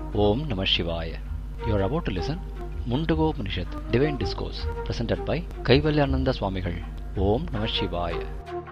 Om Namah Shivaya. You are about to listen Mundago Upanishad, Divine Discourse, presented by Kaivalyananda Swamigal. Om Namah Shivaya.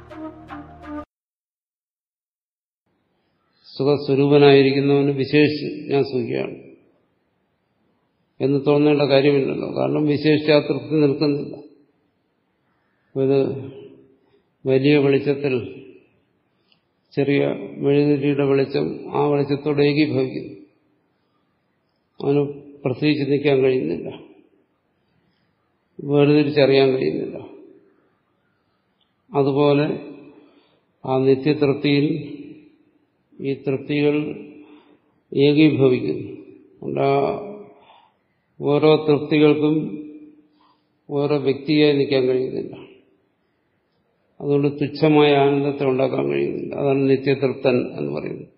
സുഖസ്വരൂപനായിരിക്കുന്നവന് വിശേഷിച്ച് ഞാൻ സുഖിയാണ് എന്ന് തോന്നേണ്ട കാര്യമില്ലല്ലോ കാരണം വിശേഷിച്ച് ആ തൃപ്തി നിൽക്കുന്നില്ല ഇത് വലിയ വെളിച്ചത്തിൽ ചെറിയ മെഴുകുതിരിയുടെ വെളിച്ചം ആ വെളിച്ചത്തോട് ഏകീഭവിക്കുന്നു അവന് പ്രത്യേകിച്ച് നിൽക്കാൻ കഴിയുന്നില്ല വേർതിരിച്ചറിയാൻ കഴിയുന്നില്ല അതുപോലെ ആ നിത്യതൃപ്തിയിൽ ഈ തൃപ്തികൾ ഏകീഭവിക്കുന്നു അതുകൊണ്ട് ആ ഓരോ തൃപ്തികൾക്കും ഓരോ വ്യക്തിയായി നിൽക്കാൻ കഴിയുന്നില്ല അതുകൊണ്ട് തുച്ഛമായ ആനന്ദത്തെ ഉണ്ടാക്കാൻ കഴിയുന്നില്ല അതാണ് നിത്യതൃപ്തൻ എന്ന് പറയുന്നത്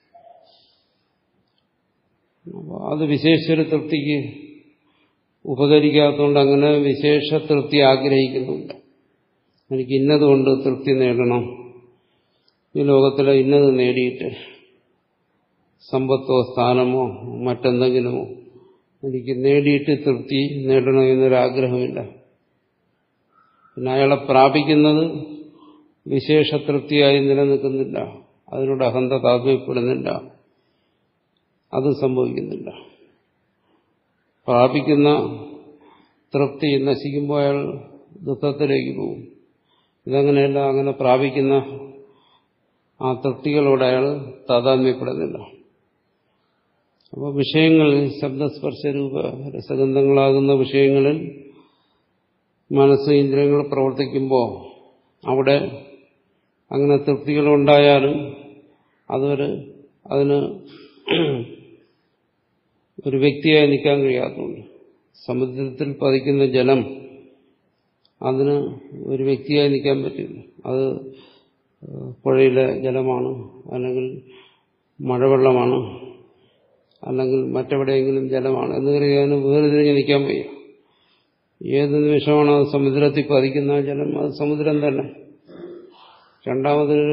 അപ്പോൾ അത് വിശേഷൊരു തൃപ്തിക്ക് ഉപകരിക്കാത്തതുകൊണ്ട് അങ്ങനെ വിശേഷ തൃപ്തി ആഗ്രഹിക്കുന്നുണ്ട് എനിക്ക് ഇന്നതുകൊണ്ട് തൃപ്തി നേടണം ഈ ലോകത്തിലെ ഇന്നത് നേടിയിട്ട് സമ്പത്തോ സ്ഥാനമോ മറ്റെന്തെങ്കിലുമോ എനിക്ക് നേടിയിട്ട് തൃപ്തി നേടണമെന്നൊരാഗ്രഹമില്ല പിന്നെ അയാളെ പ്രാപിക്കുന്നത് വിശേഷ തൃപ്തിയായി നിലനിൽക്കുന്നില്ല അതിനോട് അഹന്ത താല്പര്യപ്പെടുന്നില്ല അത് സംഭവിക്കുന്നില്ല പ്രാപിക്കുന്ന തൃപ്തി നശിക്കുമ്പോൾ അയാൾ ദുഃഖത്തിലേക്ക് പോകും ഇതങ്ങനെയല്ല അങ്ങനെ പ്രാപിക്കുന്ന ആ തൃപ്തികളോട് അയാൾ താതാത്മ്യപ്പെടുന്നില്ല അപ്പോൾ വിഷയങ്ങൾ ശബ്ദസ്പർശരൂപ രസഗന്ധങ്ങളാകുന്ന വിഷയങ്ങളിൽ മനസ്സ് ഇന്ദ്രിയങ്ങൾ പ്രവർത്തിക്കുമ്പോൾ അവിടെ അങ്ങനെ തൃപ്തികളുണ്ടായാലും അതൊരു അതിന് ഒരു വ്യക്തിയായി നിൽക്കാൻ കഴിയാത്തതുണ്ട് സമുദ്രത്തിൽ പതിക്കുന്ന ജലം അതിന് ഒരു വ്യക്തിയായി നിൽക്കാൻ പറ്റില്ല അത് പുഴയിലെ ജലമാണ് അല്ലെങ്കിൽ മഴവെള്ളമാണ് അല്ലെങ്കിൽ മറ്റെവിടെയെങ്കിലും ജലമാണ് എന്ന് കരുതിയാലും വേർതിരിഞ്ഞ് നിൽക്കാൻ വയ്യ ഏത് നിമിഷമാണ് അത് സമുദ്രത്തിൽ പതിക്കുന്ന ജലം അത് സമുദ്രം തന്നെ രണ്ടാമതൊരു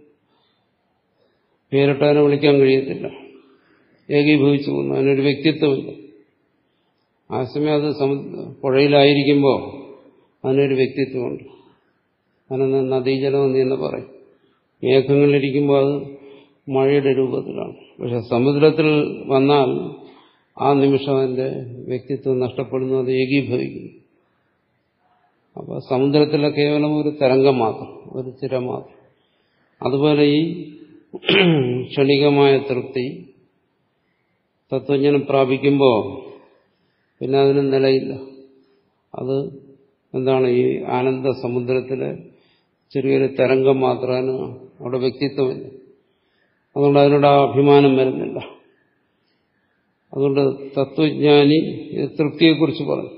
പേരിട്ടതിനെ വിളിക്കാൻ കഴിയത്തില്ല ഏകീഭവിച്ചു പോകുന്നു അതിനൊരു വ്യക്തിത്വമില്ല ആ സമയം അത് സമുദ്ര പുഴയിലായിരിക്കുമ്പോൾ അതിനൊരു വ്യക്തിത്വമുണ്ട് അതിന് നദീജലം എന്ന് തന്നെ പറയും മേഘങ്ങളിലിരിക്കുമ്പോൾ അത് മഴയുടെ രൂപത്തിലാണ് പക്ഷെ സമുദ്രത്തിൽ വന്നാൽ ആ നിമിഷം അതിൻ്റെ വ്യക്തിത്വം നഷ്ടപ്പെടുന്നു അത് ഏകീഭവിക്കുന്നു അപ്പോൾ സമുദ്രത്തിലെ കേവലം ഒരു തരംഗം മാത്രം ഒരു ചിര മാത്രം അതുപോലെ ഈ ക്ഷണികമായ തൃപ്തി തത്വജ്ഞാനം പ്രാപിക്കുമ്പോൾ പിന്നെ അതിന് നിലയില്ല അത് എന്താണ് ഈ ആനന്ദ സമുദ്രത്തിലെ ചെറിയൊരു തരംഗം മാത്രമാണ് അവിടെ വ്യക്തിത്വമില്ല അതുകൊണ്ട് അതിനോട് ആ അഭിമാനം വരുന്നില്ല അതുകൊണ്ട് തത്വജ്ഞാനി തൃപ്തിയെക്കുറിച്ച് പറഞ്ഞു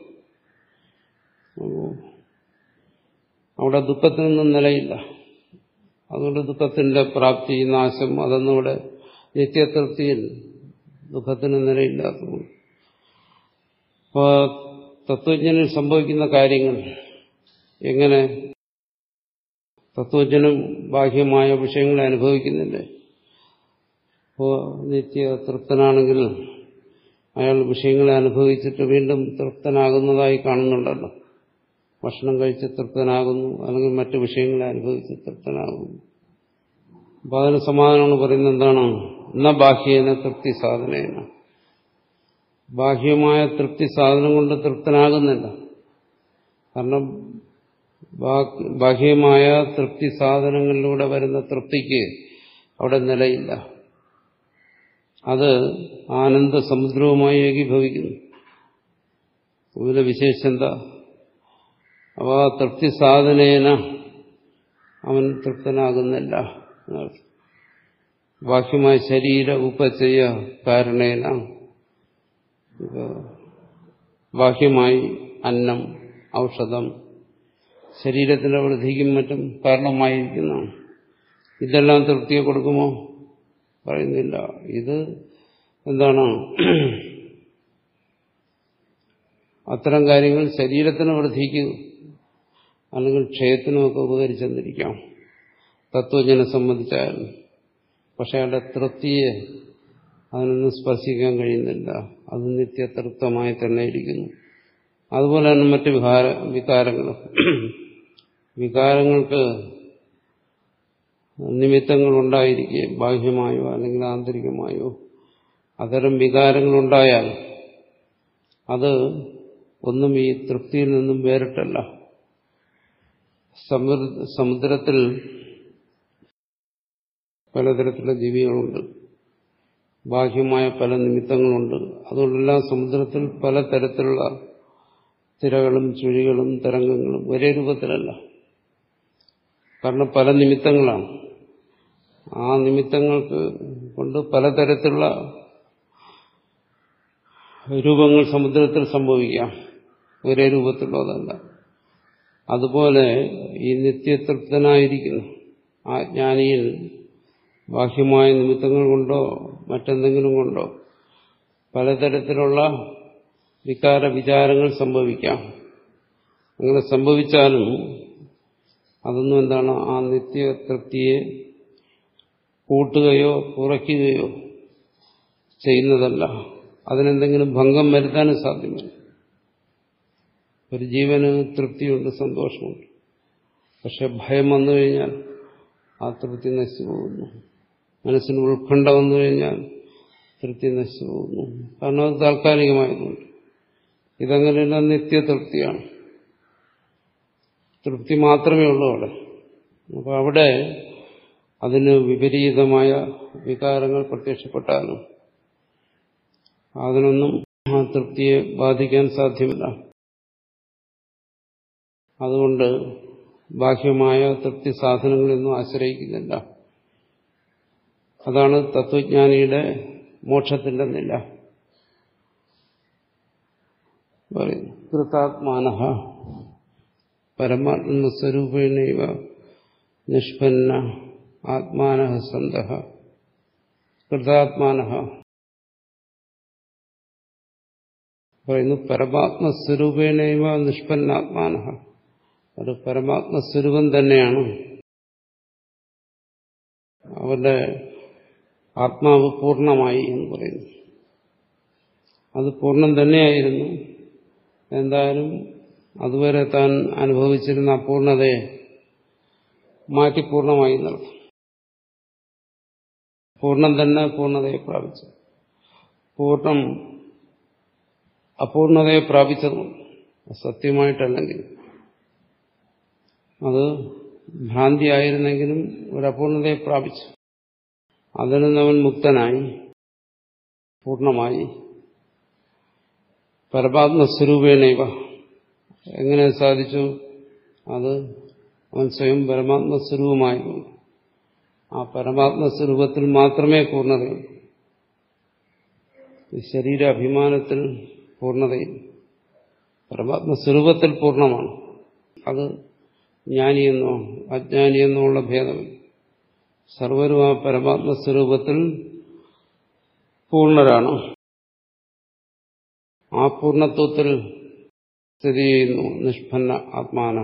അവിടെ ദുഃഖത്തിനൊന്നും നിലയില്ല അതുകൊണ്ട് ദുഃഖത്തിന്റെ പ്രാപ്തി നാശം അതൊന്നും ഇവിടെ നിത്യതൃപ്തിയിൽ ദുഃഖത്തിന് നിലയില്ലാത്തതുകൊണ്ട് അപ്പോൾ തത്വജ്ഞനിൽ സംഭവിക്കുന്ന കാര്യങ്ങൾ എങ്ങനെ തത്വജ്ഞനും ബാഹ്യമായ വിഷയങ്ങളെ അനുഭവിക്കുന്നില്ലേ അപ്പോൾ നിത്യ തൃപ്തനാണെങ്കിൽ അയാൾ വിഷയങ്ങളെ അനുഭവിച്ചിട്ട് വീണ്ടും തൃപ്തനാകുന്നതായി കാണുന്നുണ്ടല്ലോ ഭക്ഷണം കഴിച്ച് തൃപ്തനാകുന്നു അല്ലെങ്കിൽ മറ്റു വിഷയങ്ങളെ അനുഭവിച്ച് തൃപ്തനാകുന്നു അപ്പോൾ അതിന് സമാധാനമാണ് പറയുന്നത് എന്താണ് എന്ന ബാഹ്യേന തൃപ്തി സാധനേന ബാഹ്യമായ തൃപ്തി സാധനം കൊണ്ട് തൃപ്തനാകുന്നില്ല കാരണം ബാഹ്യമായ തൃപ്തി സാധനങ്ങളിലൂടെ വരുന്ന തൃപ്തിക്ക് അവിടെ നിലയില്ല അത് ആനന്ദ സമുദ്രവുമായി ഏകീഭവിക്കുന്നു ഇതിലെ വിശേഷം എന്താ അവ തൃപ്തി സാധനേന അവൻ തൃപ്തനാകുന്നില്ല ബാഹ്യമായ ശരീര ഉപചയ കാരണേന ബാഹ്യമായി അന്നം ഔഷധം ശരീരത്തിന്റെ വൃദ്ധിക്കും മറ്റും കാരണമായിരിക്കുന്നതാണ് ഇതെല്ലാം തൃപ്തിയെ കൊടുക്കുമോ പറയുന്നില്ല ഇത് എന്താണ് അത്തരം കാര്യങ്ങൾ ശരീരത്തിന് വൃദ്ധിക്കും അല്ലെങ്കിൽ ക്ഷയത്തിനുമൊക്കെ ഉപകരിച്ചെന്നിരിക്കാം തത്വജ്ഞനെ സംബന്ധിച്ചായാലും പക്ഷെ അയാളുടെ തൃപ്തിയെ അതിനൊന്നും സ്പർശിക്കാൻ കഴിയുന്നില്ല അത് നിത്യതൃപ്തമായി തന്നെ ഇരിക്കുന്നു അതുപോലെ തന്നെ മറ്റ് വികാര വികാരങ്ങൾ വികാരങ്ങൾക്ക് നിമിത്തങ്ങൾ ഉണ്ടായിരിക്കുകയും ബാഹ്യമായോ അല്ലെങ്കിൽ ആന്തരികമായോ അത്തരം വികാരങ്ങളുണ്ടായാൽ അത് ഒന്നും ഈ തൃപ്തിയിൽ നിന്നും വേറിട്ടല്ല സമുദ്രത്തിൽ പലതരത്തിലുള്ള ജീവികളുണ്ട് ബാഹ്യമായ പല നിമിത്തങ്ങളുണ്ട് അതുകൊണ്ടെല്ലാം സമുദ്രത്തിൽ പലതരത്തിലുള്ള തിരകളും ചുഴികളും തരംഗങ്ങളും ഒരേ രൂപത്തിലല്ല കാരണം പല നിമിത്തങ്ങളാണ് ആ നിമിത്തങ്ങൾക്ക് കൊണ്ട് പലതരത്തിലുള്ള രൂപങ്ങൾ സമുദ്രത്തിൽ സംഭവിക്കാം ഒരേ രൂപത്തിലുള്ളതല്ല അതുപോലെ ഈ നിത്യതൃപ്തനായിരിക്കുന്നു ആ ജ്ഞാനിയിൽ ബാഹ്യമായ നിമിത്തങ്ങൾ കൊണ്ടോ മറ്റെന്തെങ്കിലും കൊണ്ടോ പലതരത്തിലുള്ള വികാര വിചാരങ്ങൾ സംഭവിക്കാം അങ്ങനെ സംഭവിച്ചാലും അതൊന്നും എന്താണ് ആ നിത്യതൃപ്തിയെ കൂട്ടുകയോ കുറയ്ക്കുകയോ ചെയ്യുന്നതല്ല അതിനെന്തെങ്കിലും ഭംഗം വരുത്താനും സാധ്യമല്ല ഒരു ജീവന് തൃപ്തിയുണ്ട് സന്തോഷമുണ്ട് പക്ഷെ ഭയം വന്നു കഴിഞ്ഞാൽ ആ തൃപ്തി നശിച്ചു പോകുന്നു മനസ്സിന് ഉത്കണ്ഠ വന്നു കഴിഞ്ഞാൽ തൃപ്തി നശിച്ചു പോകുന്നു കാരണം അത് താൽക്കാലികമായതുകൊണ്ട് ഇതങ്ങനെയല്ല നിത്യതൃപ്തിയാണ് തൃപ്തി മാത്രമേ ഉള്ളൂ അവിടെ അപ്പൊ അവിടെ അതിന് വിപരീതമായ വികാരങ്ങൾ പ്രത്യക്ഷപ്പെട്ടാലും അതിനൊന്നും ആ തൃപ്തിയെ ബാധിക്കാൻ സാധ്യമല്ല അതുകൊണ്ട് ബാഹ്യമായ തൃപ്തി സാധനങ്ങളൊന്നും ആശ്രയിക്കുന്നില്ല അതാണ് തത്വജ്ഞാനിയുടെ മോക്ഷത്തിന്റെ നില പറയുന്നു കൃതാത്മാന പരമാത്മസ്വരൂപേണൈവ നിഷ്പന്ന ആത്മാന സന്ത കൃതാത്മാന പറയുന്നു പരമാത്മസ്വരൂപേണൈവ നിഷ്പന്നാത്മാന അത് പരമാത്മസ്വരൂപം തന്നെയാണ് അവരുടെ ആത്മാവ് പൂർണ്ണമായി എന്ന് പറയുന്നു അത് പൂർണ്ണം തന്നെയായിരുന്നു എന്തായാലും അതുവരെ താൻ അനുഭവിച്ചിരുന്ന അപൂർണതയെ മാറ്റി പൂർണ്ണമായി നടത്തും പൂർണ്ണം തന്നെ പൂർണ്ണതയെ പ്രാപിച്ചു പൂർണ്ണം അപൂർണതയെ പ്രാപിച്ചതുകൊണ്ട് സത്യമായിട്ടല്ലെങ്കിൽ അത് ഭ്രാന്തിയായിരുന്നെങ്കിലും ഒരു അപൂർണതയെ പ്രാപിച്ചു അതിൽ നിന്ന് അവൻ മുക്തനായി പൂർണ്ണമായി പരമാത്മസ്വരൂപേണൈവ എങ്ങനെ സാധിച്ചു അത് അവൻ സ്വയം പരമാത്മസ്വരൂപമായതുകൊണ്ട് ആ പരമാത്മസ്വരൂപത്തിൽ മാത്രമേ പൂർണ്ണതയുള്ളൂ ശരീരാഭിമാനത്തിൽ പൂർണ്ണതയില്ല പരമാത്മസ്വരൂപത്തിൽ പൂർണ്ണമാണ് അത് ജ്ഞാനിയെന്നോ അജ്ഞാനിയെന്നോ ഉള്ള ഭേദമില്ല സർവരും ആ പരമാത്മസ്വരൂപത്തിൽ പൂർണ്ണരാണ് ആ പൂർണ്ണത്വത്തിൽ സ്ഥിതി ചെയ്യുന്നു നിഷ്പന്ന ആത്മാന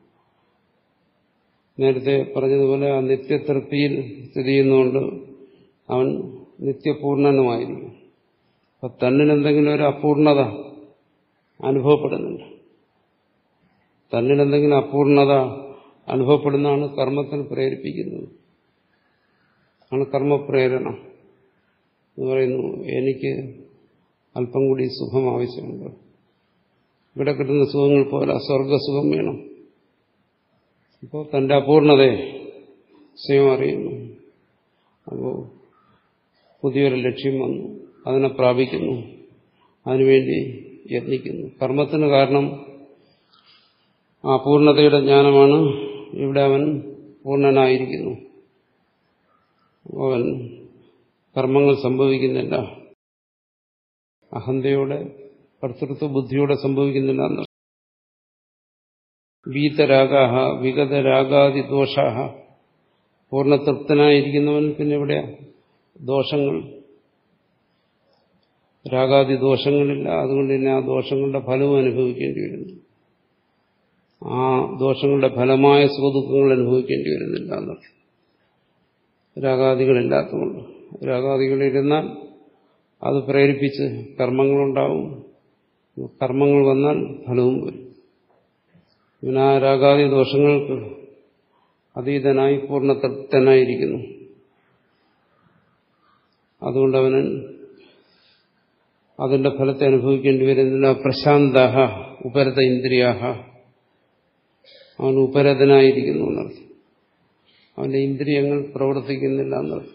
നേരത്തെ പറഞ്ഞതുപോലെ ആ നിത്യതൃപ്തിയിൽ സ്ഥിതി ചെയ്യുന്നതുകൊണ്ട് അവൻ നിത്യപൂർണനുമായിരിക്കും അപ്പൊ തന്നിലെന്തെങ്കിലും ഒരു അപൂർണത അനുഭവപ്പെടുന്നുണ്ട് തന്നിലെന്തെങ്കിലും അപൂർണത അനുഭവപ്പെടുന്നതാണ് കർമ്മത്തിന് പ്രേരിപ്പിക്കുന്നത് ആണ് കർമ്മപ്രേരണ എന്ന് പറയുന്നു എനിക്ക് അല്പം കൂടി സുഖം ആവശ്യമുണ്ട് ഇവിടെ കിട്ടുന്ന സുഖങ്ങൾ പോലെ സ്വർഗസുഖം വേണം അപ്പോൾ തന്റെ അപൂർണതയെ സ്വയം അറിയുന്നു അപ്പോൾ പുതിയൊരു ലക്ഷ്യം വന്നു അതിനെ പ്രാപിക്കുന്നു അതിനുവേണ്ടി യത്നിക്കുന്നു കർമ്മത്തിന് കാരണം ആ പൂർണ്ണതയുടെ ജ്ഞാനമാണ് ഇവിടെ അവൻ പൂർണ്ണനായിരിക്കുന്നു അവൻ കർമ്മങ്ങൾ സംഭവിക്കുന്നില്ല അഹന്തയോടെ കർത്തൃത്വ ബുദ്ധിയോടെ സംഭവിക്കുന്നില്ല എന്ന് വീതരാഗാഹ വിഗതരാഗാദി ദോഷാഹ പൂർണ്ണതൃപ്തനായിരിക്കുന്നവൻ പിന്നെ എവിടെയാ ദോഷങ്ങൾ രാഗാദി ദോഷങ്ങളില്ല അതുകൊണ്ട് തന്നെ ആ ദോഷങ്ങളുടെ ഫലവും അനുഭവിക്കേണ്ടി വരുന്നു ആ ദോഷങ്ങളുടെ ഫലമായ സുഖദുഃഖങ്ങൾ അനുഭവിക്കേണ്ടി വരുന്നില്ല എന്നർത്ഥം രാഗാദികളില്ലാത്തതുകൊണ്ട് രാഗാദികളിരുന്നാൽ അത് പ്രേരിപ്പിച്ച് കർമ്മങ്ങളുണ്ടാവും കർമ്മങ്ങൾ വന്നാൽ ഫലവും വരും ഇവൻ ആ രാഗാദി ദോഷങ്ങൾക്ക് അതീതനായി പൂർണ്ണതൃപ്തനായിരിക്കുന്നു അതുകൊണ്ട് അവന് അതിന്റെ ഫലത്തെ അനുഭവിക്കേണ്ടി വരുന്നില്ല പ്രശാന്ത ഉപരത ഇന്ദ്രിയാഹ അവൻ ഉപരതനായിരിക്കുന്നു എന്നർത്ഥം അവന്റെ ഇന്ദ്രിയങ്ങൾ പ്രവർത്തിക്കുന്നില്ല എന്നർത്ഥം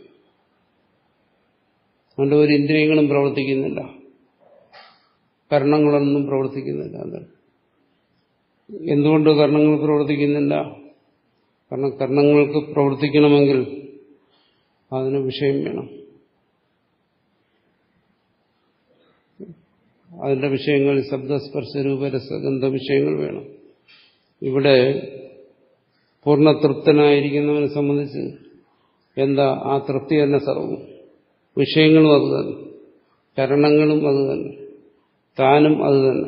അവന്റെ ഒരു ഇന്ദ്രിയങ്ങളും പ്രവർത്തിക്കുന്നില്ല കർണങ്ങളൊന്നും പ്രവർത്തിക്കുന്നില്ല എന്നർത്ഥം എന്തുകൊണ്ട് കർണങ്ങൾ പ്രവർത്തിക്കുന്നില്ല കാരണം കർണങ്ങൾക്ക് പ്രവർത്തിക്കണമെങ്കിൽ അതിന് വിഷയം വേണം അതിന്റെ വിഷയങ്ങൾ ശബ്ദസ്പർശ രൂപരസഗന്ധ വിഷയങ്ങൾ വേണം ഇവിടെ പൂർണ്ണ തൃപ്തനായിരിക്കുന്നവനെ സംബന്ധിച്ച് എന്താ ആ തൃപ്തി തന്നെ സർവവും വിഷയങ്ങളും അത് തന്നെ ചരണങ്ങളും അത് തന്നെ താനും അത് തന്നെ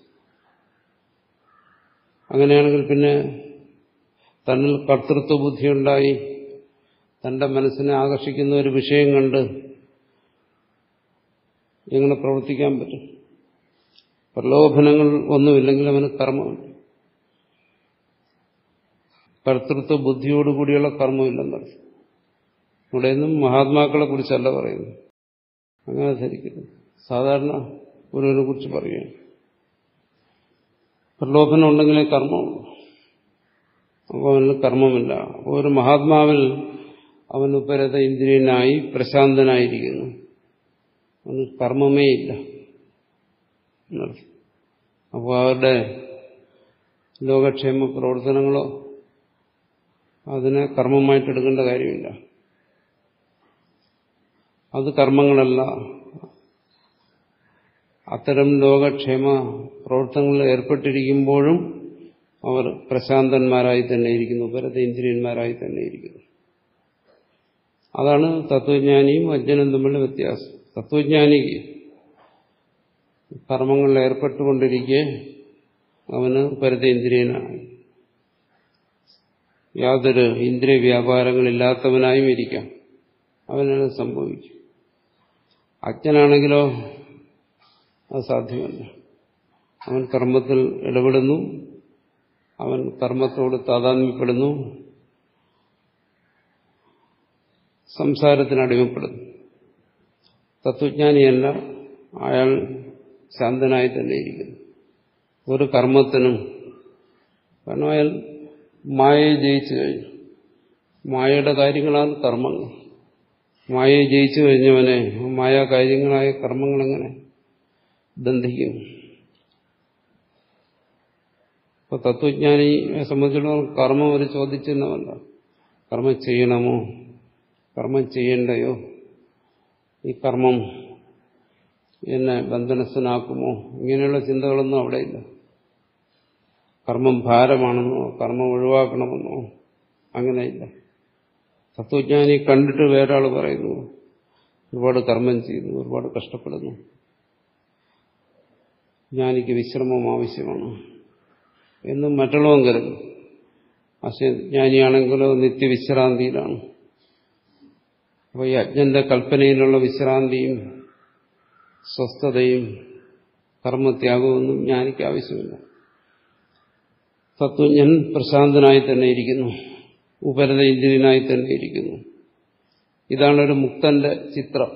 അങ്ങനെയാണെങ്കിൽ പിന്നെ തന്നിൽ കർത്തൃത്വ ബുദ്ധിയുണ്ടായി തന്റെ മനസ്സിനെ ആകർഷിക്കുന്ന ഒരു വിഷയം കണ്ട് എങ്ങനെ പ്രവർത്തിക്കാൻ പറ്റും പ്രലോഭനങ്ങൾ ഒന്നുമില്ലെങ്കിൽ അവന് കർമ്മമുണ്ട് കർത്തൃത്വ ബുദ്ധിയോടുകൂടിയുള്ള കർമ്മമില്ലെന്നർത്ഥം ഇവിടെയൊന്നും മഹാത്മാക്കളെ കുറിച്ചല്ല പറയുന്നത് അങ്ങനെ ധരിക്കുന്നു സാധാരണ ഗുരുവിനെ കുറിച്ച് പറയുകയാണ് പ്രലോഭനം ഉണ്ടെങ്കിലേ കർമ്മമുള്ളൂ അപ്പോൾ അവന് കർമ്മമില്ല അപ്പോൾ ഒരു മഹാത്മാവിൽ അവൻ ഉപരത ഇന്ദ്രിയനായി പ്രശാന്തനായിരിക്കുന്നു അവന് കർമ്മമേ ഇല്ല അപ്പോൾ അവരുടെ ലോകക്ഷേമ പ്രവർത്തനങ്ങളോ അതിനെ കർമ്മമായിട്ട് എടുക്കേണ്ട കാര്യമില്ല അത് കർമ്മങ്ങളല്ല അത്തരം ലോകക്ഷേമ പ്രവർത്തനങ്ങളിൽ ഏർപ്പെട്ടിരിക്കുമ്പോഴും അവർ പ്രശാന്തന്മാരായി തന്നെ ഇരിക്കുന്നു പരതേന്ദ്രിയന്മാരായി തന്നെ ഇരിക്കുന്നു അതാണ് തത്വജ്ഞാനിയും അജ്ഞനും തമ്മിലുള്ള വ്യത്യാസം തത്വജ്ഞാനിക്ക് കർമ്മങ്ങളിൽ ഏർപ്പെട്ടുകൊണ്ടിരിക്കെ അവന് പരതേന്ദ്രിയനാണ് യാതൊരു ഇന്ദ്രിയ വ്യാപാരങ്ങളില്ലാത്തവനായും ഇരിക്കാം അവനത് സംഭവിക്കും അജ്ഞനാണെങ്കിലോ അത് സാധ്യമല്ല അവൻ കർമ്മത്തിൽ ഇടപെടുന്നു അവൻ കർമ്മത്തോട് താതാത്മ്യപ്പെടുന്നു സംസാരത്തിന് അടിമപ്പെടുന്നു തത്വജ്ഞാനിയല്ല അയാൾ ശാന്തനായി തന്നെ ഇരിക്കുന്നു ഒരു കർമ്മത്തിനും കാരണം അയാൾ മായയെ ജയിച്ചു കഴിഞ്ഞു മായയുടെ കാര്യങ്ങളാണ് കർമ്മങ്ങൾ മായയെ ജയിച്ചു കഴിഞ്ഞവനെ മായ കാര്യങ്ങളായ കർമ്മങ്ങളെങ്ങനെ ബന്ധിക്കും ഇപ്പൊ തത്വജ്ഞാനിയെ സംബന്ധിച്ചിടത്തോളം കർമ്മം ഒരു ചോദിച്ചിരുന്നവല്ല കർമ്മം ചെയ്യണമോ കർമ്മം ചെയ്യണ്ടയോ ഈ കർമ്മം എന്നെ ബന്ധനസ്ഥനാക്കുമോ ഇങ്ങനെയുള്ള ചിന്തകളൊന്നും അവിടെയില്ല കർമ്മം ഭാരമാണെന്നോ കർമ്മം ഒഴിവാക്കണമെന്നോ അങ്ങനെയില്ല തത്വജ്ഞാനി കണ്ടിട്ട് വേറൊരാൾ പറയുന്നു ഒരുപാട് കർമ്മം ചെയ്യുന്നു ഒരുപാട് കഷ്ടപ്പെടുന്നു ജ്ഞാനിക്ക് വിശ്രമം ആവശ്യമാണ് എന്ന് മറ്റുള്ളവൻ കരുതും പക്ഷെ ജ്ഞാനിയാണെങ്കിലോ നിത്യവിശ്രാന്തിയിലാണ് അപ്പോൾ ഈ അജ്ഞന്റെ കൽപ്പനയിലുള്ള വിശ്രാന്തിയും സ്വസ്ഥതയും കർമ്മത്യാഗമൊന്നും ജ്ഞാനിക്ക് ആവശ്യമില്ല തത്വജ്ഞൻ പ്രശാന്തനായി തന്നെ ഇരിക്കുന്നു ഉപരത ഇന്ദ്രിയനായി തന്നെ ഇരിക്കുന്നു ഇതാണ് ഒരു മുക്തന്റെ ചിത്രം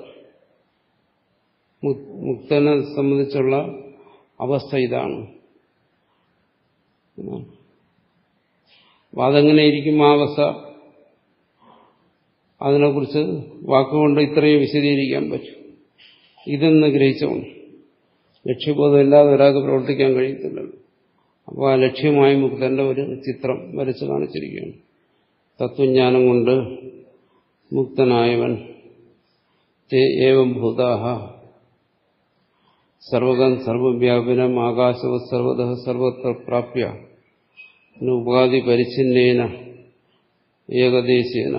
മുക്തനെ സംബന്ധിച്ചുള്ള അവസ്ഥ ഇതാണ് അതെങ്ങനെ ഇരിക്കും ആ അവസ്ഥ അതിനെക്കുറിച്ച് വാക്കുകൊണ്ട് ഇത്രയും വിശദീകരിക്കാൻ പറ്റും ഇതെന്ന് ഗ്രഹിച്ചുകൊണ്ട് ലക്ഷ്യബോധമില്ലാതെ ഒരാൾക്ക് പ്രവർത്തിക്കാൻ കഴിയത്തില്ലല്ലോ അപ്പോൾ ആ ലക്ഷ്യമായി മുക്തന്റെ ഒരു ചിത്രം വരച്ച് കാണിച്ചിരിക്കുകയാണ് തത്വജ്ഞാനം കൊണ്ട് മുക്തനായവൻ ഏവം ഭൂതാഹ സർവകം സർവവ്യാപനം ആകാശവ സർവത സർവത്ര പ്രാപ്യ ഉപാധി പരിച്ഛിന്നേന ഏകദേശേന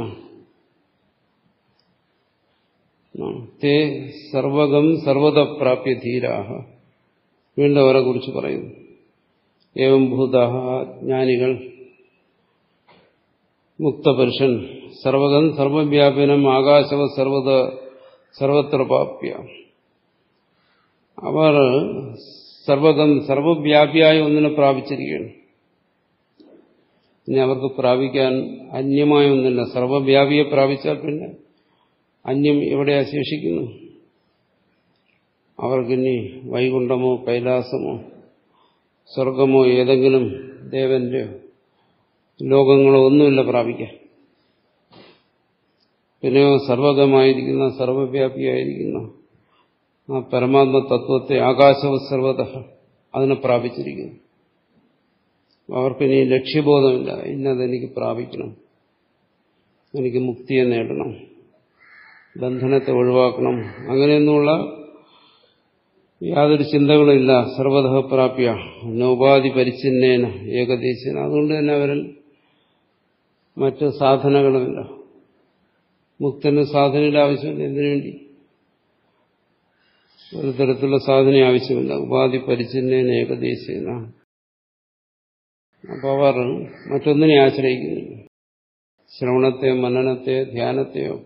തേ സർവകം സർവത പ്രാപ്യ ധീരാഹ വീണ്ടും അവരെ കുറിച്ച് പറയുന്നു ഏവം ഭൂതാഹ ജ്ഞാനികൾ മുക്തപുരുഷൻ സർവകം സർവവ്യാപനം ആകാശവ സർവത സർവത്ര പ്രാപ്യ അവർ സർവതം സർവവ്യാപിയായ ഒന്നിനെ പ്രാപിച്ചിരിക്കുകയാണ് ഇനി അവർക്ക് പ്രാപിക്കാൻ അന്യമായ ഒന്നില്ല സർവവ്യാപിയെ പ്രാപിച്ചാൽ പിന്നെ അന്യം എവിടെ ശേഷിക്കുന്നു അവർക്കിനി വൈകുണ്ഠമോ കൈലാസമോ സ്വർഗമോ ഏതെങ്കിലും ദേവന്റെ ലോകങ്ങളോ ഒന്നുമില്ല പ്രാപിക്കാൻ പിന്നെയോ സർവകമായിരിക്കുന്ന സർവവ്യാപിയായിരിക്കുന്ന ആ പരമാത്മ തത്വത്തെ ആകാശവും സർവത അതിനെ പ്രാപിച്ചിരിക്കുന്നു അവർക്കിനി ലക്ഷ്യബോധമില്ല ഇന്നതെനിക്ക് പ്രാപിക്കണം എനിക്ക് മുക്തിയെ നേടണം ബന്ധനത്തെ ഒഴിവാക്കണം അങ്ങനെയൊന്നുമുള്ള യാതൊരു ചിന്തകളുമില്ല സർവത പ്രാപ്യ നോപാധി പരിച്ഛിന്നേന ഏകദേശേന അതുകൊണ്ട് തന്നെ അവരിൽ മറ്റ് സാധനങ്ങളുമില്ല മുക്തന് സാധനയുടെ ആവശ്യമില്ല എന്തിനു വേണ്ടി ഒരു തരത്തിലുള്ള സാധന ആവശ്യമില്ല ഉപാധി പരിച്ഛിന്നേന ഏകദേശേന അപ്പൊ അവർ മറ്റൊന്നിനെ ആശ്രയിക്കുന്നില്ല ശ്രവണത്തെയോ മനനത്തെയോ ധ്യാനത്തെയോ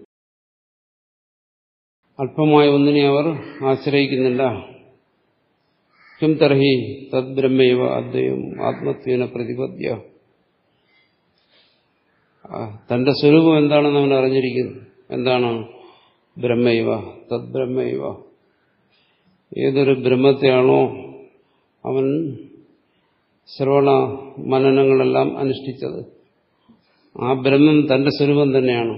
അല്പമായ ഒന്നിനെ അവർ ആശ്രയിക്കുന്നില്ല കിം തർഹി തദ്ബ്രഹ്മൈവ അദ്വയം ആത്മത്വേന പ്രതിപദ്യ തന്റെ സ്വരൂപം എന്താണെന്ന് അവൻ അറിഞ്ഞിരിക്കുന്നു എന്താണ് ബ്രഹ്മൈവ തദ്ബ്രഹ്മൈവ ഏതൊരു ബ്രഹ്മത്തെയാണോ അവൻ ശ്രവണ മനനങ്ങളെല്ലാം അനുഷ്ഠിച്ചത് ആ ബ്രഹ്മം തന്റെ സ്വരൂപം തന്നെയാണ്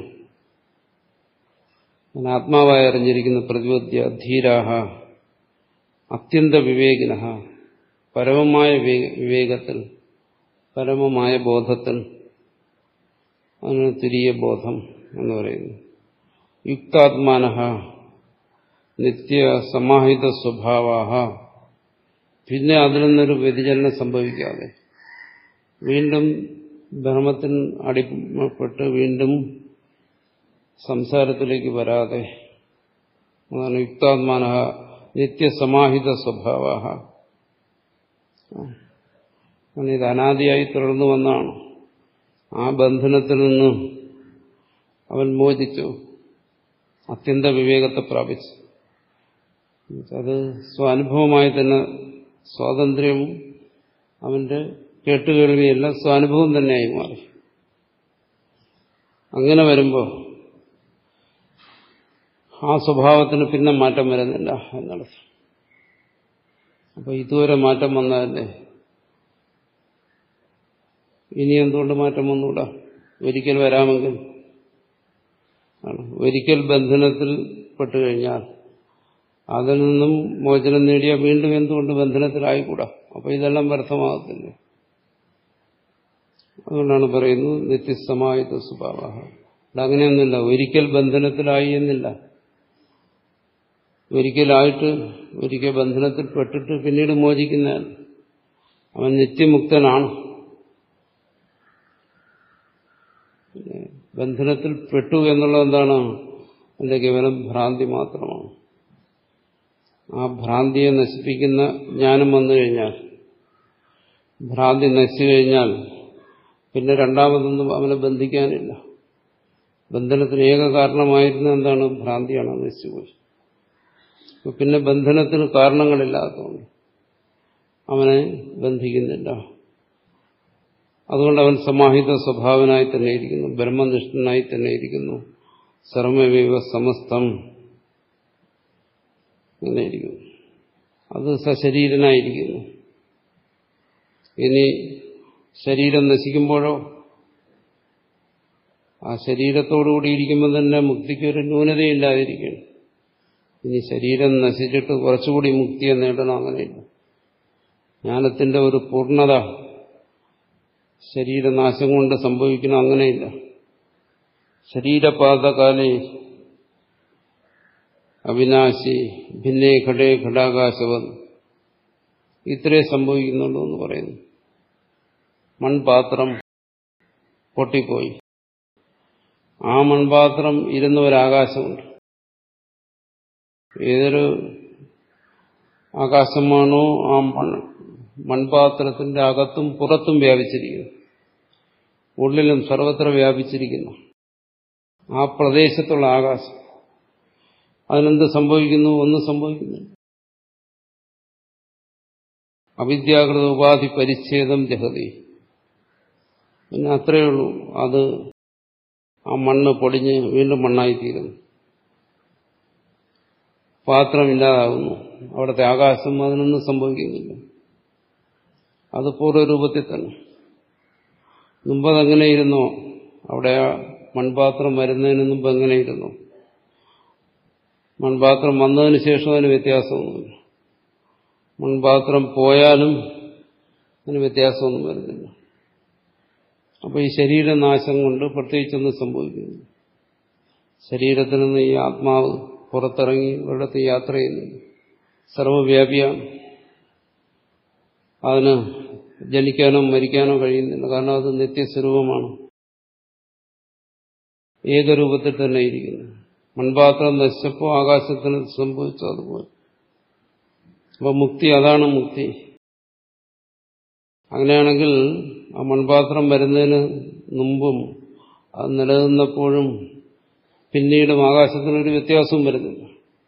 ആത്മാവായി അറിഞ്ഞിരിക്കുന്ന പ്രതിപദ്യ ധീരാഹ അത്യന്ത വിവേകിന പരമമായ വിവേകത്തിൽ പരമമായ ബോധത്തിൽ അതിന് തുരിയ ബോധം എന്ന് പറയുന്നു യുക്താത്മാന നിത്യ സമാഹിത സ്വഭാവ പിന്നെ അതിൽ നിന്നൊരു വ്യതിചലനം സംഭവിക്കാതെ വീണ്ടും ബ്രഹ്മത്തിന് അടിപ്പെട്ട് വീണ്ടും സംസാരത്തിലേക്ക് വരാതെ അതാണ് യുക്താത്മാന നിത്യസമാഹിത സ്വഭാവ ഇത് അനാദിയായി തുടർന്നു വന്നാണ് ആ ബന്ധനത്തിൽ നിന്ന് അവൻ മോചിച്ചു അത്യന്ത വിവേകത്തെ പ്രാപിച്ചു അത് സ്വാനുഭവമായി തന്നെ സ്വാതന്ത്ര്യവും അവന്റെ കേട്ടുകേൾവിയെല്ലാം സ്വാനുഭവം തന്നെയായി മാറി അങ്ങനെ വരുമ്പോൾ ആ സ്വഭാവത്തിന് പിന്നെ മാറ്റം വരുന്നില്ല എന്നർത്ഥം അപ്പൊ ഇതുവരെ മാറ്റം വന്നതല്ലേ ഇനി എന്തുകൊണ്ട് മാറ്റം വന്നുകൂടാ ഒരിക്കൽ വരാമെങ്കിൽ ആണ് ഒരിക്കൽ ബന്ധനത്തിൽ പെട്ടുകഴിഞ്ഞാൽ അതിൽ നിന്നും മോചനം നേടിയാൽ വീണ്ടും എന്തുകൊണ്ട് ബന്ധനത്തിലായിക്കൂടാ അപ്പൊ ഇതെല്ലാം വ്യർത്ഥമാകത്തില്ലേ അതുകൊണ്ടാണ് പറയുന്നത് നിത്യസമായുധ സ്വഭാവ അങ്ങനെയൊന്നുമില്ല ഒരിക്കൽ ബന്ധനത്തിലായി എന്നില്ല ഒരിക്കലായിട്ട് ഒരിക്കൽ ബന്ധനത്തിൽ പെട്ടിട്ട് പിന്നീട് മോചിക്കുന്ന അവൻ നിത്യമുക്തനാണ് ബന്ധനത്തിൽ പെട്ടു എന്നുള്ളത് എന്താണ് അതിന്റെ കേവലം ഭ്രാന്തി മാത്രമാണ് ആ ഭ്രാന്തിയെ നശിപ്പിക്കുന്ന ജ്ഞാനം വന്നു കഴിഞ്ഞാൽ ഭ്രാന്തി നശിച്ചു കഴിഞ്ഞാൽ പിന്നെ രണ്ടാമതൊന്നും അവനെ ബന്ധിക്കാനില്ല ബന്ധനത്തിന് ഏക കാരണമായിരുന്ന എന്താണ് ഭ്രാന്തിയാണ് നശിച്ചുപോയി പിന്നെ ബന്ധനത്തിന് കാരണങ്ങളില്ലാത്തതുകൊണ്ട് അവനെ ബന്ധിക്കുന്നില്ല അതുകൊണ്ട് അവൻ സമാഹിത സ്വഭാവനായി തന്നെ ഇരിക്കുന്നു ബ്രഹ്മനിഷ്ഠനായി തന്നെ ഇരിക്കുന്നു സർവമേവ സമസ്തം അങ്ങനെ ഇരിക്കുന്നു അത് സശരീരനായിരിക്കുന്നു ഇനി ശരീരം നശിക്കുമ്പോഴോ ആ ശരീരത്തോടുകൂടി ഇരിക്കുമ്പോൾ തന്നെ മുക്തിക്ക് ഒരു ന്യൂനതയില്ലാതിരിക്കണം ഇനി ശരീരം നശിച്ചിട്ട് കുറച്ചുകൂടി മുക്തിയെ നേടണം അങ്ങനെയില്ല ജ്ഞാനത്തിന്റെ ഒരു പൂർണ്ണത ശരീരനാശം കൊണ്ട് സംഭവിക്കണം അങ്ങനെയില്ല ശരീരപാതകാലേ അവിനാശി ഭിന്നേ ഘടേ ഘടാകാശവൻ ഇത്രേ സംഭവിക്കുന്നുള്ളൂ എന്ന് പറയുന്നു മൺപാത്രം പൊട്ടിപ്പോയി ആ മൺപാത്രം ഇരുന്ന ഒരാകാശമുണ്ട് ഏതൊരു ആകാശമാണോ ആ മൺ മൺപാത്രത്തിന്റെ അകത്തും പുറത്തും വ്യാപിച്ചിരിക്കുന്നു ഉള്ളിലും സർവത്ര വ്യാപിച്ചിരിക്കുന്നു ആ പ്രദേശത്തുള്ള ആകാശം അതിനെന്ത് സംഭവിക്കുന്നു ഒന്നും സംഭവിക്കുന്നില്ല അവിദ്യാകൃത ഉപാധി പരിച്ഛേദം ജഹതി പിന്നെ അത്രയേ ഉള്ളൂ അത് ആ മണ്ണ് പൊടിഞ്ഞ് വീണ്ടും മണ്ണായിത്തീരുന്നു പാത്രമില്ലാതാകുന്നു അവിടുത്തെ ആകാശം അതിനൊന്നും സംഭവിക്കുന്നില്ല അത് പൂർവ്വരൂപത്തിൽ തന്നെ മുമ്പതെങ്ങനെയിരുന്നോ അവിടെ ആ മൺപാത്രം വരുന്നതിന് മുമ്പ് എങ്ങനെയിരുന്നു മൺപാത്രം വന്നതിന് ശേഷം അതിന് വ്യത്യാസമൊന്നുമില്ല മൺപാത്രം പോയാലും അതിന് വ്യത്യാസമൊന്നും വരുന്നില്ല അപ്പോൾ ഈ ശരീരനാശം കൊണ്ട് പ്രത്യേകിച്ചൊന്നും സംഭവിക്കുന്നു ശരീരത്തിൽ നിന്ന് ഈ ആത്മാവ് പുറത്തിറങ്ങി ഒരിടത്ത് യാത്ര ചെയ്യുന്നു സർവവ്യാപിയാണ് അതിന് ജനിക്കാനോ മരിക്കാനോ കഴിയുന്നില്ല കാരണം അത് നിത്യസ്വരൂപമാണ് ഏകരൂപത്തിൽ തന്നെ ഇരിക്കുന്നു മൺപാത്രം നശിച്ചപ്പോൾ ആകാശത്തിന് സംഭവിച്ചു അതുപോലെ അപ്പൊ മുക്തി അതാണ് മുക്തി അങ്ങനെയാണെങ്കിൽ ആ മൺപാത്രം വരുന്നതിന് മുമ്പും അത് നിലനിന്നപ്പോഴും പിന്നീടും ആകാശത്തിനൊരു വ്യത്യാസവും വരുന്നില്ല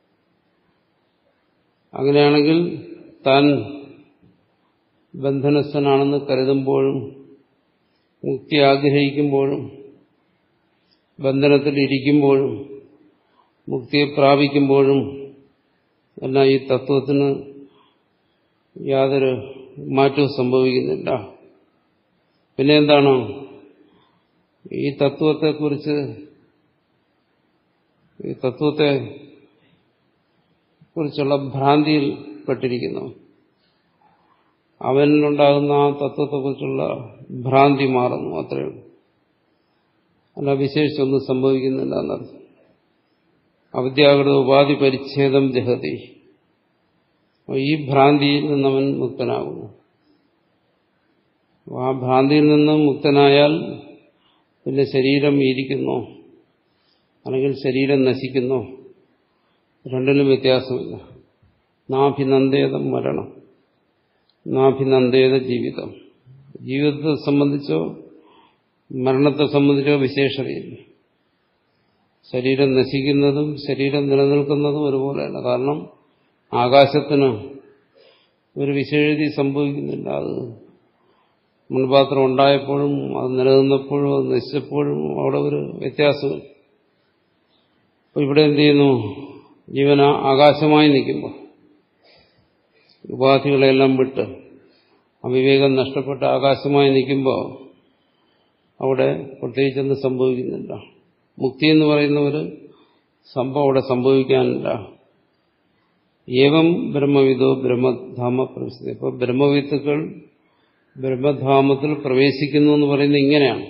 അങ്ങനെയാണെങ്കിൽ താൻ ബന്ധനസ്ഥനാണെന്ന് കരുതുമ്പോഴും മുക്തി ആഗ്രഹിക്കുമ്പോഴും ബന്ധനത്തിൽ ഇരിക്കുമ്പോഴും മുക്തിയെ പ്രാപിക്കുമ്പോഴും എല്ലാം ഈ തത്വത്തിന് യാതൊരു മാറ്റവും സംഭവിക്കുന്നില്ല പിന്നെ എന്താണ് ഈ തത്വത്തെക്കുറിച്ച് ഈ തത്വത്തെ കുറിച്ചുള്ള ഭ്രാന്തിയിൽ പെട്ടിരിക്കുന്നു അവനിലുണ്ടാകുന്ന ആ തത്വത്തെക്കുറിച്ചുള്ള ഭ്രാന്തി മാറുന്നു അത്രയേ ഉള്ളൂ അല്ല വിശേഷിച്ചൊന്നും സംഭവിക്കുന്നില്ല എന്നർത്ഥം അവിദ്യാകൃത ഉപാധി പരിച്ഛേദം ജഹതി ഈ ഭ്രാന്തിയിൽ നിന്നവൻ മുക്തനാകുന്നു ആ ഭ്രാന്തിയിൽ നിന്നും മുക്തനായാൽ പിന്നെ ശരീരം ഇരിക്കുന്നു അല്ലെങ്കിൽ ശരീരം നശിക്കുന്നു രണ്ടിനും വ്യത്യാസമില്ല നാഭിനന്ദേതം മരണം നാഭിനന്ദേത ജീവിതം ജീവിതത്തെ സംബന്ധിച്ചോ മരണത്തെ സംബന്ധിച്ചോ വിശേഷതയില്ല ശരീരം നശിക്കുന്നതും ശരീരം നിലനിൽക്കുന്നതും ഒരുപോലെയല്ല കാരണം ആകാശത്തിന് ഒരു വിശേഷതി സംഭവിക്കുന്നില്ല അത് മൺപാത്രം ഉണ്ടായപ്പോഴും അത് നിലനിന്നപ്പോഴും അത് നശിച്ചപ്പോഴും അവിടെ ഒരു വ്യത്യാസമില്ല അപ്പോൾ ഇവിടെ എന്ത് ചെയ്യുന്നു ജീവന ആകാശമായി നിൽക്കുമ്പോൾ ഉപാധികളെല്ലാം വിട്ട് അവിവേകം നഷ്ടപ്പെട്ട ആകാശമായി നിൽക്കുമ്പോൾ അവിടെ പ്രത്യേകിച്ചൊന്നും സംഭവിക്കുന്നില്ല മുക്തി എന്ന് പറയുന്ന ഒരു സംഭവം അവിടെ സംഭവിക്കാനില്ല ഏവം ബ്രഹ്മവിദോ ബ്രഹ്മധാമ പ്രവേശിച്ചത് ഇപ്പോൾ ബ്രഹ്മവിത്തുക്കൾ ബ്രഹ്മധാമത്തിൽ പ്രവേശിക്കുന്നു എന്ന് പറയുന്നത് ഇങ്ങനെയാണ്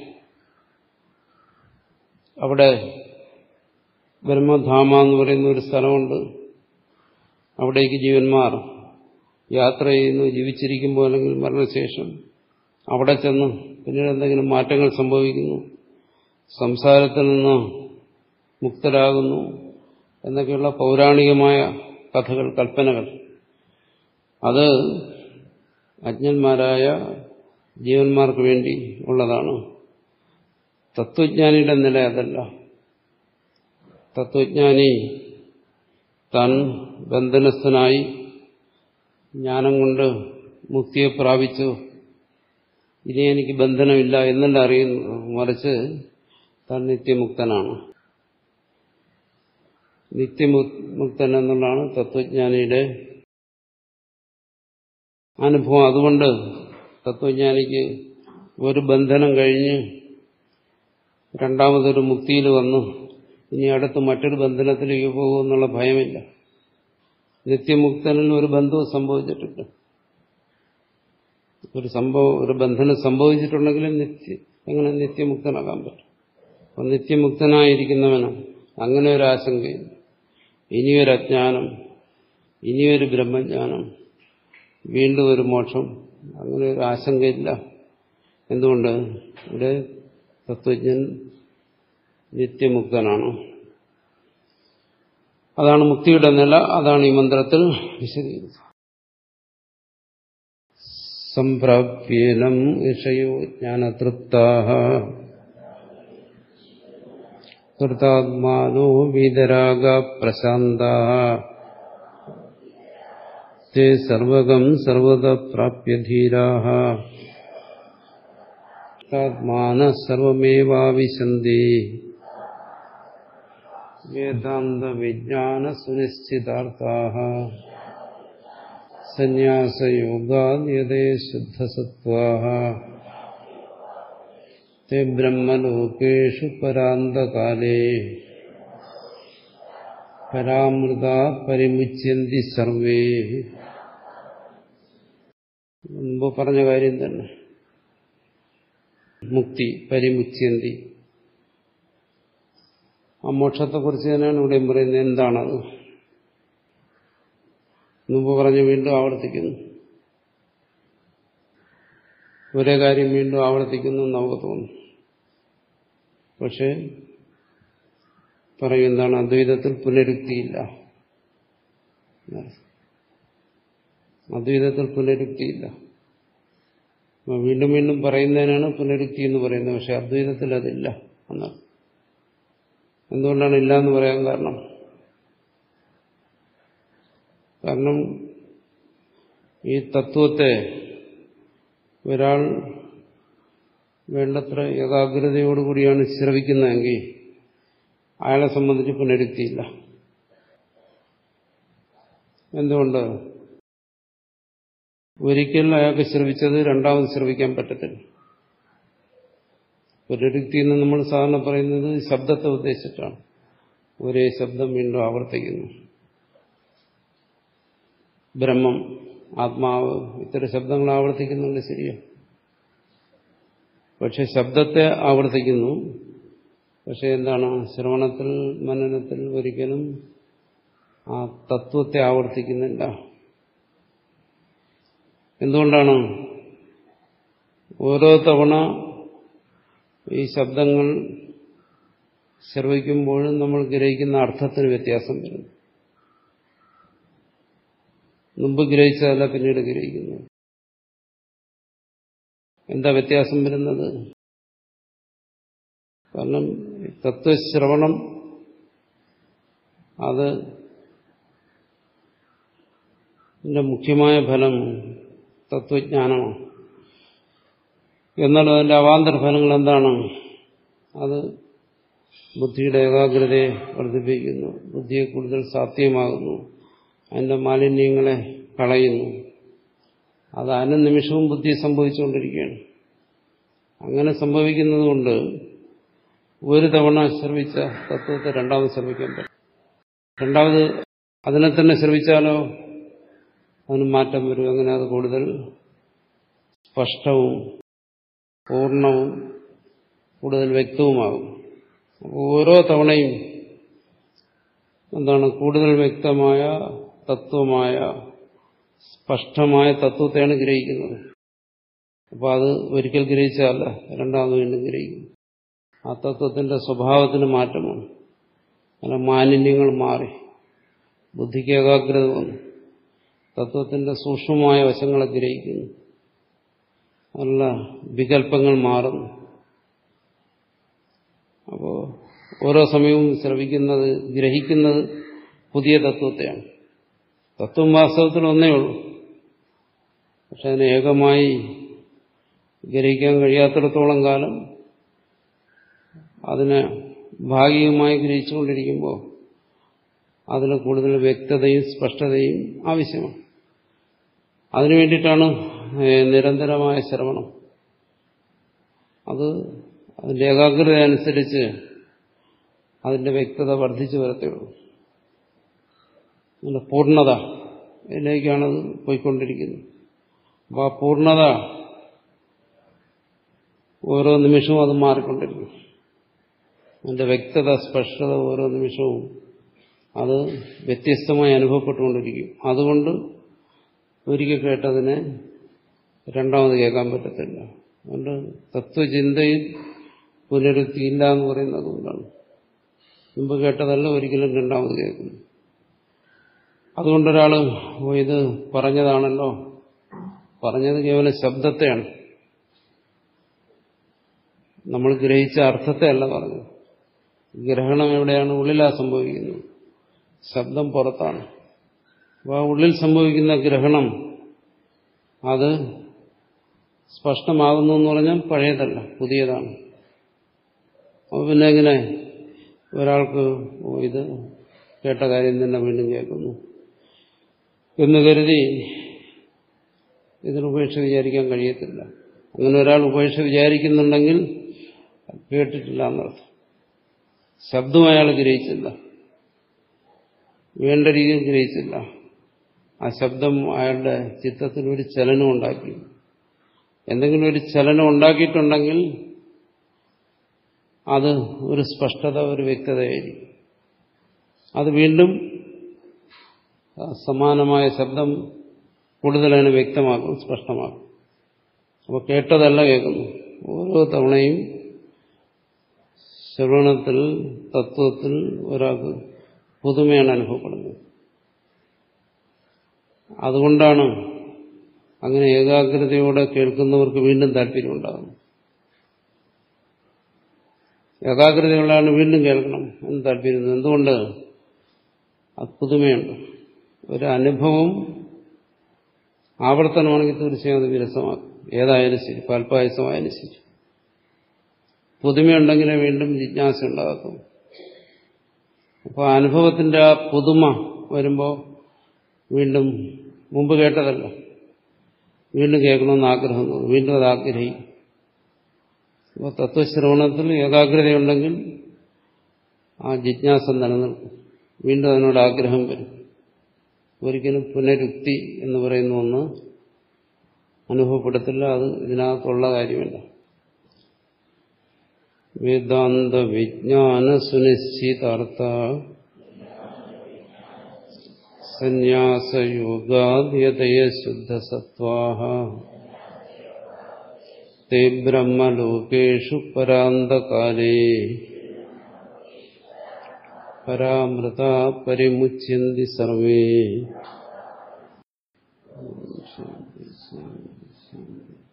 അവിടെ ബ്രഹ്മധാമ എന്ന് പറയുന്ന ഒരു സ്ഥലമുണ്ട് അവിടേക്ക് ജീവന്മാർ യാത്ര ചെയ്യുന്നു ജീവിച്ചിരിക്കുമ്പോൾ അല്ലെങ്കിൽ മരണശേഷം അവിടെ ചെന്ന് പിന്നീട് എന്തെങ്കിലും മാറ്റങ്ങൾ സംഭവിക്കുന്നു സംസാരത്തിൽ നിന്ന് മുക്തരാകുന്നു എന്നൊക്കെയുള്ള പൗരാണികമായ കഥകൾ കൽപ്പനകൾ അത് അജ്ഞന്മാരായ ജീവന്മാർക്ക് വേണ്ടി ഉള്ളതാണ് തത്വജ്ഞാനിയുടെ നില അതല്ല തത്വജ്ഞാനി താൻ ബന്ധനസ്ഥനായി ജ്ഞാനം കൊണ്ട് മുക്തിയെ പ്രാപിച്ചു ഇനി എനിക്ക് ബന്ധനമില്ല എന്നല്ല അറിയുന്നു മറിച്ച് താൻ നിത്യമുക്തനാണ് നിത്യമുക്തൻ എന്നുള്ളതാണ് തത്വജ്ഞാനിയുടെ അനുഭവം അതുകൊണ്ട് തത്വജ്ഞാനിക്ക് ഒരു ബന്ധനം കഴിഞ്ഞ് രണ്ടാമതൊരു മുക്തിയിൽ വന്നു ഇനി അടുത്ത് മറ്റൊരു ബന്ധനത്തിലേക്ക് പോകുമെന്നുള്ള ഭയമില്ല നിത്യമുക്തനിൽ ഒരു ബന്ധവും സംഭവിച്ചിട്ടില്ല ഒരു സംഭവം ഒരു ബന്ധനം സംഭവിച്ചിട്ടുണ്ടെങ്കിലും നിത്യ എങ്ങനെ നിത്യമുക്തനാകാൻ പറ്റും അപ്പം നിത്യമുക്തനായിരിക്കുന്നവന് അങ്ങനെ ഒരു ആശങ്കയില്ല ഇനിയൊരു അജ്ഞാനം ഇനിയൊരു ബ്രഹ്മജ്ഞാനം വീണ്ടും ഒരു മോക്ഷം അങ്ങനെ ഒരു ആശങ്കയില്ല എന്തുകൊണ്ട് ഇവിടെ തത്വജ്ഞൻ നിത്യമുക്തനാണ് അതാണ് മുക്തിയുടെ നില അതാണ് ഈ മന്ത്രത്തിൽ വിശദീകരിച്ചത് സംപ്രാപ്യേനം ഋഷയോ ജ്ഞാനതൃപ്താ കൃതാത്മാനോ വീതരാഗ പ്രശാന്ത ते सर्वगम् सर्वदा प्राप्यधीराः तात्मानः सर्वमेवाविशन्ति वेदान्तविज्ञानसुनिश्चितार्थाः सन्न्यासयोगाद्यते शुद्धसत्त्वाः ते ब्रह्मलोकेषु परान्तकाले പരാമൃത പരിമുച്യന്തി സർവേ മുമ്പ് പറഞ്ഞ കാര്യം തന്നെ മുക്തി പരിമുച്യന്തി ആ മോക്ഷത്തെക്കുറിച്ച് തന്നെയാണ് ഇവിടെയും പറയുന്നത് എന്താണത് മുമ്പ് പറഞ്ഞ് വീണ്ടും ആവർത്തിക്കുന്നു ഒരേ കാര്യം വീണ്ടും ആവർത്തിക്കുന്നു എന്ന് നമുക്ക് തോന്നും പക്ഷേ പറയും എന്താണ് അദ്വൈതത്തിൽ പുനരുക്തിയില്ല അദ്വൈതത്തിൽ പുനരുക്തിയില്ല വീണ്ടും വീണ്ടും പറയുന്നതിനാണ് പുനരുക്തി എന്ന് പറയുന്നത് പക്ഷെ അദ്വൈതത്തിൽ അതില്ല എന്നാണ് എന്തുകൊണ്ടാണ് ഇല്ല എന്ന് പറയാൻ കാരണം കാരണം ഈ തത്വത്തെ ഒരാൾ വേണ്ടത്ര ഏകാഗ്രതയോടുകൂടിയാണ് ശ്രവിക്കുന്നതെങ്കിൽ അയാളെ സംബന്ധിച്ച് പുനരുക്തിയില്ല എന്തുകൊണ്ട് ഒരിക്കൽ അയാൾക്ക് ശ്രവിച്ചത് രണ്ടാമത് ശ്രവിക്കാൻ പറ്റത്തില്ല പുനരുക്തി എന്ന് നമ്മൾ സാധാരണ പറയുന്നത് ശബ്ദത്തെ ഉദ്ദേശിച്ചിട്ടാണ് ഒരേ ശബ്ദം വീണ്ടും ആവർത്തിക്കുന്നു ബ്രഹ്മം ആത്മാവ് ഇത്തരം ശബ്ദങ്ങൾ ആവർത്തിക്കുന്നുണ്ട് ശരിയോ പക്ഷെ ശബ്ദത്തെ ആവർത്തിക്കുന്നു പക്ഷെ എന്താണ് ശ്രവണത്തിൽ മനനത്തിൽ ഒരിക്കലും ആ തത്വത്തെ ആവർത്തിക്കുന്നില്ല എന്തുകൊണ്ടാണ് ഓരോ തവണ ഈ ശബ്ദങ്ങൾ ശ്രവിക്കുമ്പോഴും നമ്മൾ ഗ്രഹിക്കുന്ന അർത്ഥത്തിന് വ്യത്യാസം വരുന്നു മുമ്പ് ഗ്രഹിച്ചതല്ല പിന്നീട് ഗ്രഹിക്കുന്നു എന്താ വ്യത്യാസം വരുന്നത് കാരണം തത്വശ്രവണം അത് മുഖ്യമായ ഫലം തത്വജ്ഞാനമാണ് എന്നാൽ അതിന്റെ അവാന്തര ഫലങ്ങൾ എന്താണ് അത് ബുദ്ധിയുടെ ഏകാഗ്രതയെ വർദ്ധിപ്പിക്കുന്നു ബുദ്ധിയെ കൂടുതൽ സാധ്യമാകുന്നു അതിന്റെ മാലിന്യങ്ങളെ കളയുന്നു അത് അനുനിമിഷവും ബുദ്ധി സംഭവിച്ചുകൊണ്ടിരിക്കുകയാണ് അങ്ങനെ സംഭവിക്കുന്നത് കൊണ്ട് ഒരു തവണ ശ്രവിച്ച തത്വത്തെ രണ്ടാമത് ശ്രമിക്കാൻ പറ്റും രണ്ടാമത് അതിനെ തന്നെ ശ്രവിച്ചാലോ അതിന് മാറ്റം വരും അങ്ങനെ അത് കൂടുതൽ സ്പഷ്ടവും പൂർണ്ണവും കൂടുതൽ വ്യക്തവുമാകും ഓരോ തവണയും എന്താണ് കൂടുതൽ വ്യക്തമായ തത്വമായ സ്പഷ്ടമായ തത്വത്തെയാണ് ഗ്രഹിക്കുന്നത് അപ്പോൾ അത് ഒരിക്കൽ ഗ്രഹിച്ചതല്ല രണ്ടാമത് വീണ്ടും ഗ്രഹിക്കുന്നു ആ തത്വത്തിന്റെ സ്വഭാവത്തിന് മാറ്റമാണ് അങ്ങനെ മാലിന്യങ്ങൾ മാറി ബുദ്ധിക്ക് ഏകാഗ്രത വന്നു തത്വത്തിന്റെ സൂക്ഷ്മമായ വശങ്ങളെ ഗ്രഹിക്കുന്നു നല്ല വികല്പങ്ങൾ മാറുന്നു അപ്പോൾ ഓരോ സമയവും ശ്രവിക്കുന്നത് ഗ്രഹിക്കുന്നത് പുതിയ തത്വത്തെയാണ് തത്വം വാസ്തവത്തിൽ ഒന്നേ ഉള്ളൂ പക്ഷെ അതിനെ ഏകമായി ഗ്രഹിക്കാൻ കഴിയാത്തിടത്തോളം കാലം അതിനെ ഭാഗികമായി ഗ്രഹിച്ചുകൊണ്ടിരിക്കുമ്പോൾ അതിന് കൂടുതൽ വ്യക്തതയും സ്പഷ്ടതയും ആവശ്യമാണ് അതിനു വേണ്ടിയിട്ടാണ് നിരന്തരമായ ശ്രവണം അത് അതിന്റെ ഏകാഗ്രത അനുസരിച്ച് അതിന്റെ വ്യക്തത വർദ്ധിച്ചു വരത്തേയുള്ളൂ അതിന്റെ പൂർണ്ണത ഇതിലേക്കാണത് പോയിക്കൊണ്ടിരിക്കുന്നത് അപ്പോൾ ആ പൂർണ്ണത ഓരോ നിമിഷവും അത് മാറിക്കൊണ്ടിരിക്കും അതിന്റെ വ്യക്തത സ്പഷ്ടത ഓരോ നിമിഷവും അത് വ്യത്യസ്തമായി അനുഭവപ്പെട്ടുകൊണ്ടിരിക്കും അതുകൊണ്ട് ഒരിക്കൽ കേട്ടതിനെ രണ്ടാമത് കേൾക്കാൻ പറ്റത്തില്ല അതുകൊണ്ട് തത്വചിന്തയിൽ പുനരുക്തിയില്ല എന്ന് പറയുന്നത് കൊണ്ടാണ് മുമ്പ് കേട്ടതല്ല ഒരിക്കലും രണ്ടാമത് കേൾക്കുന്നു അതുകൊണ്ടൊരാൾ ഓ ഇത് പറഞ്ഞതാണല്ലോ പറഞ്ഞത് കേവലം ശബ്ദത്തെയാണ് നമ്മൾ ഗ്രഹിച്ച അർത്ഥത്തെ അല്ല പറഞ്ഞത് ഗ്രഹണം എവിടെയാണ് ഉള്ളിലാ സംഭവിക്കുന്നത് ശബ്ദം പുറത്താണ് അപ്പോൾ ആ ഉള്ളിൽ സംഭവിക്കുന്ന ഗ്രഹണം അത് സ്പഷ്ടമാകുന്നു എന്ന് പറഞ്ഞാൽ പഴയതല്ല പുതിയതാണ് അപ്പോൾ പിന്നെ എങ്ങനെ ഒരാൾക്ക് ഓ ഇത് കേട്ട കാര്യം തന്നെ വീണ്ടും കേൾക്കുന്നു എന്ന് കരുതി ഇതിന് ഉപേക്ഷ വിചാരിക്കാൻ കഴിയത്തില്ല അങ്ങനെ ഒരാൾ ഉപേക്ഷ വിചാരിക്കുന്നുണ്ടെങ്കിൽ കേട്ടിട്ടില്ല എന്നർത്ഥം ശബ്ദം അയാൾ ഗ്രഹിച്ചില്ല വേണ്ട രീതിയിൽ ഗ്രഹിച്ചില്ല ആ ശബ്ദം അയാളുടെ ചിത്തത്തിൽ ഒരു ചലനം ഉണ്ടാക്കി എന്തെങ്കിലും ഒരു ചലനം ഉണ്ടാക്കിയിട്ടുണ്ടെങ്കിൽ അത് ഒരു സ്പഷ്ടത ഒരു വ്യക്തതയായിരിക്കും അത് വീണ്ടും സമാനമായ ശബ്ദം കൂടുതലാണ് വ്യക്തമാക്കും സ്പഷ്ടമാക്കും അപ്പോൾ കേട്ടതല്ല കേൾക്കുന്നു ഓരോ തവണയും ശ്രവണത്തിൽ തത്വത്തിൽ ഒരാൾക്ക് പുതുമയാണ് അനുഭവപ്പെടുന്നത് അതുകൊണ്ടാണ് അങ്ങനെ ഏകാഗ്രതയോടെ കേൾക്കുന്നവർക്ക് വീണ്ടും താല്പര്യമുണ്ടാകുന്നു ഏകാഗ്രതയുള്ളതാണ് വീണ്ടും കേൾക്കണം എന്ന് താല്പര്യം എന്തുകൊണ്ട് അത് പുതുമയുണ്ട് ഒരു അനുഭവം ആവർത്തനമാണെങ്കിൽ തീർച്ചയായും അത് വിരസമാക്കും ഏതായാലും ശരി പാൽപ്പായസമായാലും ശരി പുതുമയുണ്ടെങ്കിലേ വീണ്ടും ജിജ്ഞാസ ഉണ്ടാകത്തും അപ്പോൾ അനുഭവത്തിന്റെ ആ പുതുമ വരുമ്പോൾ വീണ്ടും മുമ്പ് കേട്ടതല്ല വീണ്ടും കേൾക്കണമെന്ന് ആഗ്രഹം തോന്നും വീണ്ടും അത് ആഗ്രഹിക്കും അപ്പോൾ തത്വശ്രവണത്തിൽ ഏകാഗ്രതയുണ്ടെങ്കിൽ ആ ജിജ്ഞാസ നിലനിൽക്കും വീണ്ടും അതിനോട് ആഗ്രഹം വരും ഒരിക്കലും പുനരുക്തി എന്ന് പറയുന്ന ഒന്ന് അനുഭവപ്പെടത്തില്ല അത് ഇതിനകത്തുള്ള കാര്യമല്ല വേദാന്ത വിജ്ഞാന സുനിശ്ചിതാർത്ഥ സന്യാസയോഗാദ്യതയ ശുദ്ധസത്വാഹ തേ ബ്രഹ്മലോകേഷു പരാന്തകാലേ പരാമൃത പരിമുച്യന്തി സർവേ